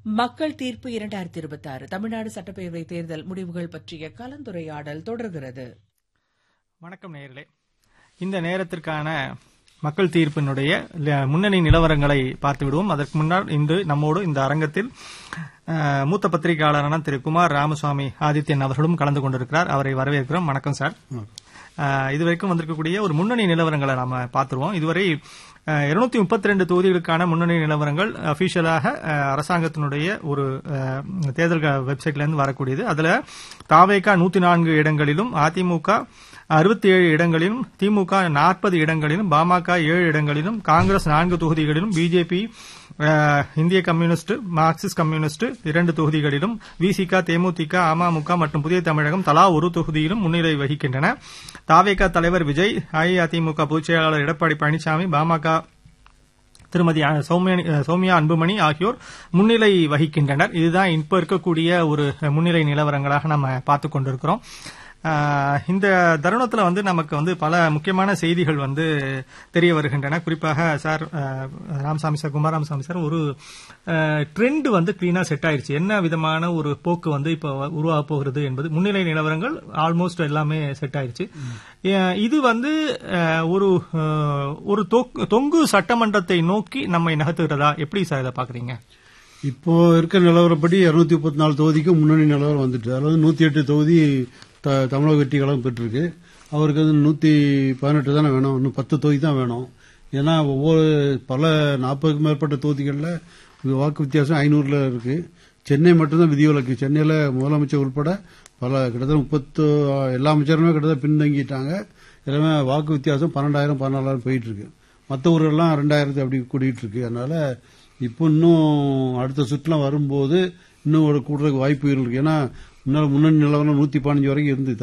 மக்கள் தீர்ப்பு இரண்டாயிரத்தி இருபத்தி ஆறு தமிழ்நாடு சட்டப்பேரவை தேர்தல் முடிவுகள் பற்றிய கலந்துரையாடல் தொடர்கிறது வணக்கம் நேயர்களே இந்த நேரத்திற்கான மக்கள் தீர்ப்பினுடைய ல- முன்னணி நிலவரங்களை பார்த்து விடுவோம் அதற்கு முன்னால் இன்று நம்மோடு இந்த அரங்கத்தில் அஹ், மூத்த பத்திரிகையாளரான திரு குமார் ராமசுவாமி ஆதித்யன் அவர்களும் கலந்து கொண்டிருக்கிறார் அவரை வரவேற்கிறோம் வணக்கம் சார் அஹ், இதுவரைக்கும் வந்திருக்கக்கூடிய ஒரு முன்னணி நிலவரங்களை நாம பார்த்துருவோம் இதுவரை இருநூத்தி முப்பத்தி ரெண்டு தொகுதிகளுக்கான முன்னணி நிலவரங்கள் அபிஷியலாக அரசாங்கத்தினுடைய ஒரு அஹ், தேர்தல் க- வெப்சைட்ல இருந்து வரக்கூடியது அதுல தாவேகா நூத்தி நான்கு இடங்களிலும் அதிமுக அறுபத்தி ஏழு இடங்களிலும் திமுக நாற்பது இடங்களிலும் பாமக ஏழு இடங்களிலும் காங்கிரஸ் நான்கு தொகுதிகளிலும் பிஜேபி இந்திய கம்யூனிஸ்ட் மார்க்சிஸ்ட் கம்யூனிஸ்ட் இரண்டு தொகுதிகளிலும் விசிக தேமுதிக அமமுக மற்றும் புதிய தமிழகம் தலா ஒரு தொகுதியிலும் முன்னிலை வகிக்கின்றன தாவேகா தலைவர் விஜய் அஇஅதிமுக பொதுச் செயலாளர் எடப்பாடி பழனிசாமி பாமக திருமதி அ- சௌமியா- அ, சௌமியா அன்புமணி ஆகியோர் முன்னிலை வகிக்கின்றனர் இதுதான் இப்ப இருக்கக்கூடிய ஒரு முன்னிலை நிலவரங்களாக நம்ம பார்த்து கொண்டிருக்கிறோம் ஆஹ், இந்த தருணத்துல வந்து நமக்கு வந்து பல முக்கியமான செய்திகள் வந்து தெரிய வருகின்றன குறிப்பாக சார் ஆஹ், ராமசாமி சார் குமாரராமசாமி சார் ஒரு ட்ரெண்ட் வந்து கிளீனா செட் ஆயிருச்சு என்ன விதமான ஒரு போக்கு வந்து இப்போ உருவாக போகிறது என்பது முன்னிலை நிலவரங்கள் ஆல்மோஸ்ட் எல்லாமே செட் ஆயிருச்சு அஹ் இது வந்து அஹ், ஒரு அஹ், ஒரு தொக்- தொங்கு சட்டமன்றத்தை நோக்கி நம்மை நகர்த்துகிறதா எப்படி சார் இதை பாக்குறீங்க இப்போ இருக்க நிலவரப்படி இருநூத்தி முப்பத்தி நாலு தொகுதிக்கு முன்னணி நிலவரம் வந்துட்டு அதாவது நூத்தி எட்டு தொகுதி த- தமிழக வெற்றி கழகம் பெற்றிருக்கு அவருக்கு வந்து நூத்தி பதினெட்டு தானே வேணும் இன்னும் பத்து தொகுதி தான் வேணும் ஏன்னா ஒவ்வொரு பல நாற்பதுக்கும் மேற்பட்ட தொகுதிகளில் வாக்கு வித்தியாசம் ஐநூறுல இருக்கு சென்னை மட்டும்தான் விதிவிலக்கு சென்னையில முதலமைச்சர் உட்பட பல கிட்டத்தட்ட முப்பத்து எல்லா அமைச்சருமே கிட்டத்தட்ட பின்தங்கிட்டாங்க எல்லாமே வாக்கு வித்தியாசம் பன்னெண்டாயிரம் பதினாலாயிரம் போயிட்டு இருக்கு மற்ற ஊரெல்லாம் ரெண்டாயிரத்து அப்படி கூடிட்டு இருக்கு அதனால இப்போ இன்னும் அடுத்த சுற்றுலாம் வரும்போது இன்னும் ஒரு கூடுறதுக்கு வாய்ப்புகள் இருக்கு ஏன்னா முன்னாள் முன்னணி நிலவரம் நூத்தி பதினஞ்சு வரைக்கும் இருந்தது